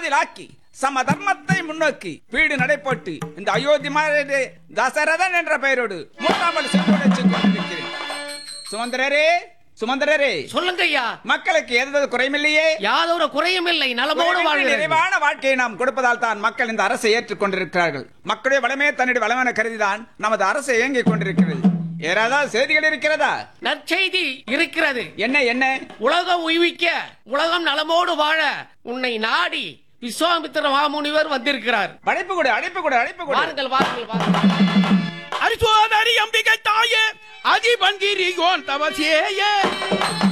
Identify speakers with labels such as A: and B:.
A: காதிலாக்கி சம தர்மத்தை முன்னோக்கி வீடு நடைபோட்டு இந்த அயோத்தி மாதிரி தசரதன் என்ற பெயரோடு மூன்றாமல் செல்வடைச்சு கொண்டிருக்கிறேன் சுமந்திரரே சுமந்திரரே
B: சொல்லுங்க ஐயா
A: மக்களுக்கு எந்த குறைமில்லையே
B: யாதொரு குறையும் இல்லை நலமோடு வாழ்கிறேன்
A: நிறைவான வாழ்க்கையை நாம் கொடுப்பதால் தான் மக்கள் இந்த அரசை ஏற்றுக் கொண்டிருக்கிறார்கள் மக்களுடைய வளமே தன்னுடைய வளமென கருதிதான் நமது அரசு இயங்கிக் கொண்டிருக்கிறது ஏதாவது செய்திகள் இருக்கிறதா
B: நற்செய்தி இருக்கிறது
A: என்ன என்ன
B: உலகம் உய்விக்க உலகம் நலமோடு வாழ உன்னை நாடி விஸ்வாமித்திர மாமுனிவர் வந்திருக்கிறார்
A: அழைப்பு கொடு அழைப்பு கொடு அழைப்பு கொடு
B: வாருங்கள் வாருங்கள் வாருங்கள்
C: அரிசோதரி அம்பிகை தாயே அதிபன்கிரியோன் தவசேயே